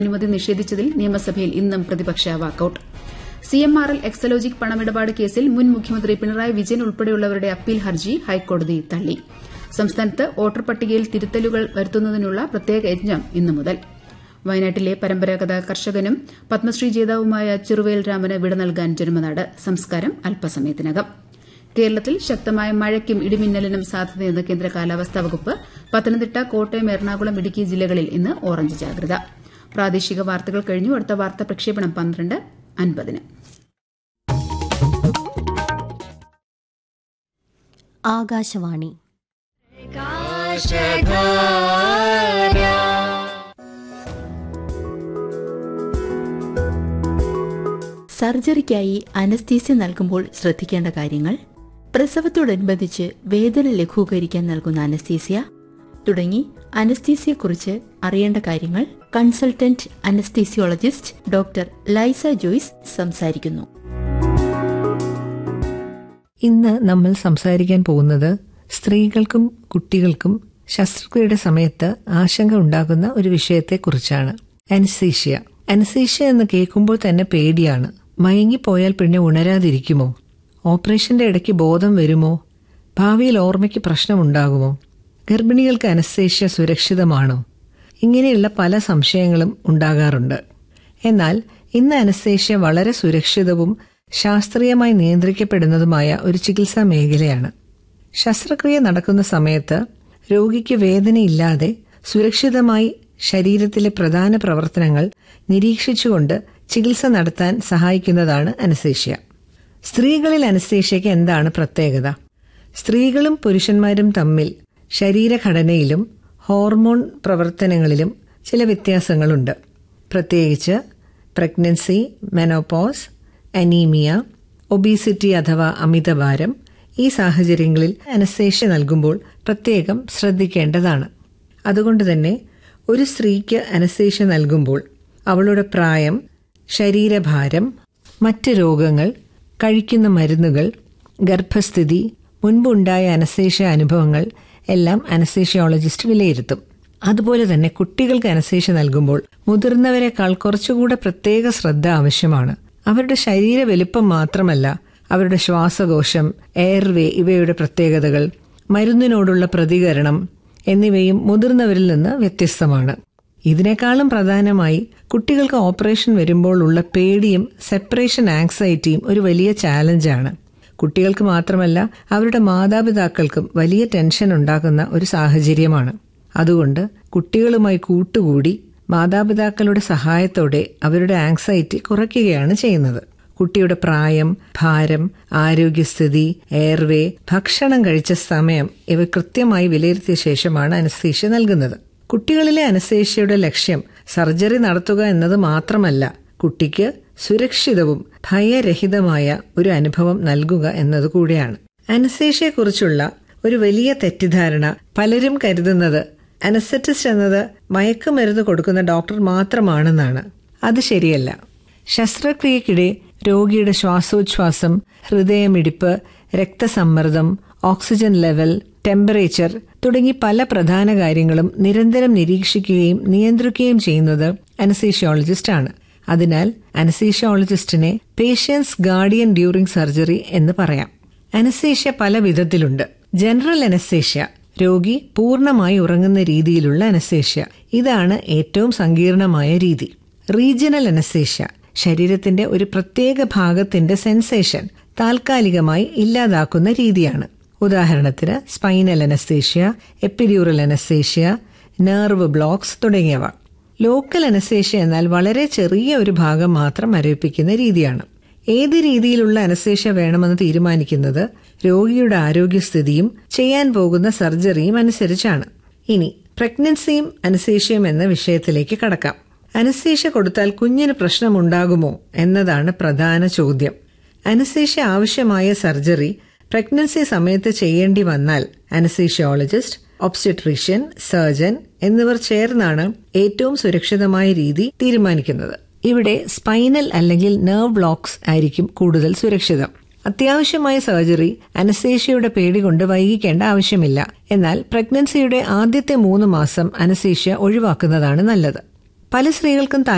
അനുമതി നിഷേധിച്ചതിൽ നിയമസഭയിൽ ഇന്നും പ്രതിപക്ഷ വാക്കൌട്ട് സിഎംആർഎൽ എക്സലോജിക് പണമിടപാട് കേസിൽ മുൻ മുഖ്യമന്ത്രി പിണറായി വിജയൻ ഉൾപ്പെടെയുള്ളവരുടെ അപ്പീൽ ഹർജി ഹൈക്കോടതി തള്ളി സംസ്ഥാനത്ത് വോട്ടർ പട്ടികയിൽ തിരുത്തലുകൾ വരുത്തുന്നതിനുള്ള പ്രത്യേക യജ്ഞം ഇന്നു മുതൽ വയനാട്ടിലെ പരമ്പരാഗത കർഷകനും പത്മശ്രീ ജേതാവുമായ ചെറുവേൽ രാമന് വിട നൽകാൻ ജന്മനാട് സംസ്കാരം അല്പസമയത്തിനകം കേരളത്തിൽ ശക്തമായ മഴയ്ക്കും ഇടിമിന്നലിനും സാധ്യതയെന്ന് കേന്ദ്ര കാലാവസ്ഥാ വകുപ്പ് പത്തനംതിട്ട കോട്ടയം എറണാകുളം ഇടുക്കി ജില്ലകളിൽ ഇന്ന് ഓറഞ്ച് ജാഗ്രത പ്രാദേശിക വാർത്തകൾ കഴിഞ്ഞു അടുത്ത വാർത്താ പ്രക്ഷേപണം പന്ത്രണ്ട് അൻപതിന് ആകാശവാണി സർജറിക്കായി അനസ്തീസ്യ നൽകുമ്പോൾ ശ്രദ്ധിക്കേണ്ട കാര്യങ്ങൾ പ്രസവത്തോടനുബന്ധിച്ച് വേദന ലഘൂകരിക്കാൻ നൽകുന്ന അനസ്തീസ്യ തുടങ്ങി അനസ്തീസിയെക്കുറിച്ച് അറിയേണ്ട കാര്യങ്ങൾ കൺസൾട്ടന്റ് അനസ്തീസിയോളജിസ്റ്റ് ഡോക്ടർ ലൈസ ജോയ്സ് സംസാരിക്കുന്നു ഇന്ന് നമ്മൾ സംസാരിക്കാൻ പോകുന്നത് സ്ത്രീകൾക്കും കുട്ടികൾക്കും ശസ്ത്രക്രിയയുടെ സമയത്ത് ആശങ്ക ഉണ്ടാകുന്ന ഒരു വിഷയത്തെക്കുറിച്ചാണ് അനസീഷ്യ അനസീഷ്യ എന്ന് കേൾക്കുമ്പോൾ തന്നെ പേടിയാണ് മയങ്ങിപ്പോയാൽ പിന്നെ ഉണരാതിരിക്കുമോ ഓപ്പറേഷന്റെ ഇടയ്ക്ക് ബോധം വരുമോ ഭാവിയിൽ ഓർമ്മയ്ക്ക് പ്രശ്നമുണ്ടാകുമോ ഗർഭിണികൾക്ക് അനസ്തേഷ്യ സുരക്ഷിതമാണോ ഇങ്ങനെയുള്ള പല സംശയങ്ങളും ഉണ്ടാകാറുണ്ട് എന്നാൽ ഇന്ന് അനസ്തേഷ്യ വളരെ സുരക്ഷിതവും ശാസ്ത്രീയമായി നിയന്ത്രിക്കപ്പെടുന്നതുമായ ഒരു ചികിത്സാ മേഖലയാണ് ശസ്ത്രക്രിയ നടക്കുന്ന സമയത്ത് രോഗിക്ക് വേദനയില്ലാതെ സുരക്ഷിതമായി ശരീരത്തിലെ പ്രധാന പ്രവർത്തനങ്ങൾ നിരീക്ഷിച്ചുകൊണ്ട് ചികിത്സ നടത്താൻ സഹായിക്കുന്നതാണ് അനസ്തേഷ്യ സ്ത്രീകളിൽ അനസ്തേഷ്യയ്ക്ക് എന്താണ് പ്രത്യേകത സ്ത്രീകളും പുരുഷന്മാരും തമ്മിൽ ശരീരഘടനയിലും ഹോർമോൺ പ്രവർത്തനങ്ങളിലും ചില വ്യത്യാസങ്ങളുണ്ട് പ്രത്യേകിച്ച് പ്രഗ്നൻസി മെനോപോസ് അനീമിയ ഒബീസിറ്റി അഥവാ അമിതഭാരം ഈ സാഹചര്യങ്ങളിൽ അനസ്തേഷ്യ നൽകുമ്പോൾ പ്രത്യേകം ശ്രദ്ധിക്കേണ്ടതാണ് അതുകൊണ്ട് തന്നെ ഒരു സ്ത്രീക്ക് അനസ്തേഷ്യ നൽകുമ്പോൾ അവളുടെ പ്രായം ശരീരഭാരം മറ്റ് രോഗങ്ങൾ കഴിക്കുന്ന മരുന്നുകൾ ഗർഭസ്ഥിതി മുൻപുണ്ടായ അനസ്തേഷ്യ അനുഭവങ്ങൾ എല്ലാം അനസ്തേഷ്യോളജിസ്റ്റ് വിലയിരുത്തും അതുപോലെ തന്നെ കുട്ടികൾക്ക് അനസ്തേഷ്യ നൽകുമ്പോൾ മുതിർന്നവരെക്കാൾ കുറച്ചുകൂടെ പ്രത്യേക ശ്രദ്ധ ആവശ്യമാണ് അവരുടെ ശരീര വലിപ്പം മാത്രമല്ല അവരുടെ ശ്വാസകോശം എയർവേ ഇവയുടെ പ്രത്യേകതകൾ മരുന്നിനോടുള്ള പ്രതികരണം എന്നിവയും മുതിർന്നവരിൽ നിന്ന് വ്യത്യസ്തമാണ് ഇതിനേക്കാളും പ്രധാനമായി കുട്ടികൾക്ക് ഓപ്പറേഷൻ വരുമ്പോൾ ഉള്ള പേടിയും സെപ്പറേഷൻ ആങ്സൈറ്റിയും ഒരു വലിയ ചാലഞ്ചാണ് കുട്ടികൾക്ക് മാത്രമല്ല അവരുടെ മാതാപിതാക്കൾക്കും വലിയ ടെൻഷൻ ഉണ്ടാക്കുന്ന ഒരു സാഹചര്യമാണ് അതുകൊണ്ട് കുട്ടികളുമായി കൂട്ടുകൂടി മാതാപിതാക്കളുടെ സഹായത്തോടെ അവരുടെ ആങ്സൈറ്റി കുറയ്ക്കുകയാണ് ചെയ്യുന്നത് കുട്ടിയുടെ പ്രായം ഭാരം ആരോഗ്യസ്ഥിതി എയർവേ ഭക്ഷണം കഴിച്ച സമയം ഇവ കൃത്യമായി വിലയിരുത്തിയ ശേഷമാണ് അനസ്തീഷ്യ നൽകുന്നത് കുട്ടികളിലെ അനസ്തേഷ്യയുടെ ലക്ഷ്യം സർജറി നടത്തുക എന്നത് മാത്രമല്ല കുട്ടിക്ക് സുരക്ഷിതവും ഭയരഹിതമായ ഒരു അനുഭവം നൽകുക എന്നതുകൂടിയാണ് അനസ്തേഷ്യയെക്കുറിച്ചുള്ള ഒരു വലിയ തെറ്റിദ്ധാരണ പലരും കരുതുന്നത് അനസ്തറ്റിസ്റ്റ് എന്നത് മയക്കുമരുന്ന് കൊടുക്കുന്ന ഡോക്ടർ മാത്രമാണെന്നാണ് അത് ശരിയല്ല ശസ്ത്രക്രിയക്കിടെ രോഗിയുടെ ശ്വാസോച്ഛ്വാസം ഹൃദയമിടിപ്പ് രക്തസമ്മർദ്ദം ഓക്സിജൻ ലെവൽ ടെമ്പറേച്ചർ തുടങ്ങി പല പ്രധാന കാര്യങ്ങളും നിരന്തരം നിരീക്ഷിക്കുകയും നിയന്ത്രിക്കുകയും ചെയ്യുന്നത് അനസീഷ്യോളജിസ്റ്റ് ആണ് അതിനാൽ അനസീഷ്യോളജിസ്റ്റിനെ പേഷ്യൻസ് ഗാർഡിയൻ ഡ്യൂറിംഗ് സർജറി എന്ന് പറയാം അനസേഷ്യ പല വിധത്തിലുണ്ട് ജനറൽ അനസേഷ്യ രോഗി പൂർണ്ണമായി ഉറങ്ങുന്ന രീതിയിലുള്ള അനസേഷ്യ ഇതാണ് ഏറ്റവും സങ്കീർണമായ രീതി റീജിയണൽ അനസേഷ്യ ശരീരത്തിന്റെ ഒരു പ്രത്യേക ഭാഗത്തിന്റെ സെൻസേഷൻ താൽക്കാലികമായി ഇല്ലാതാക്കുന്ന രീതിയാണ് ഉദാഹരണത്തിന് spinal anaesthesia epidural anaesthesia nerve blocks തുടങ്ങിയവ ലോക്കൽ അനസ്തേഷ്യ എന്നാൽ വളരെ ചെറിയ ഒരു ഭാഗം മാത്രം മരവിപ്പിക്കുന്ന രീതിയാണ് ഏത് രീതിയിലുള്ള അനസ്തേഷ്യ വേണമെന്ന് തീരുമാനിക്കുന്നത് രോഗിയുടെ ആരോഗ്യസ്ഥിതിയും ചെയ്യാൻ പോകുന്ന സർജറിയും അനുസരിച്ചാണ് ഇനി പ്രഗ്നൻസിയും അനസ്തേഷ്യയും എന്ന വിഷയത്തിലേക്ക് കടക്കാം അനസ്തേഷ്യ കൊടുത്താൽ കുഞ്ഞിന് പ്രശ്നമുണ്ടാകുമോ എന്നതാണ് പ്രധാന ചോദ്യം അനസ്തേഷ്യ ആവശ്യമായ സർജറി പ്രഗ്നൻസി സമയത്ത് ചെയ്യേണ്ടി വന്നാൽ അനസ്തേഷ്യോളജിസ്റ്റ് ഒബ്സ്റ്റട്രീഷ്യൻ സർജൻ എന്നിവർ ചേർന്നാണ് ഏറ്റവും സുരക്ഷിതമായ രീതി തീരുമാനിക്കുന്നത് ഇവിടെ സ്പൈനൽ അല്ലെങ്കിൽ നെർവ് ബ്ലോക്സ് ആയിരിക്കും കൂടുതൽ സുരക്ഷിതം അത്യാവശ്യമായ സർജറി അനസ്തേഷ്യയുടെ പേടി കൊണ്ട് വൈകിക്കേണ്ട ആവശ്യമില്ല എന്നാൽ പ്രഗ്നൻസിയുടെ ആദ്യത്തെ മൂന്ന് മാസം അനസ്തേഷ്യ ഒഴിവാക്കുന്നതാണ് നല്ലത് പല സ്ത്രീകൾക്കും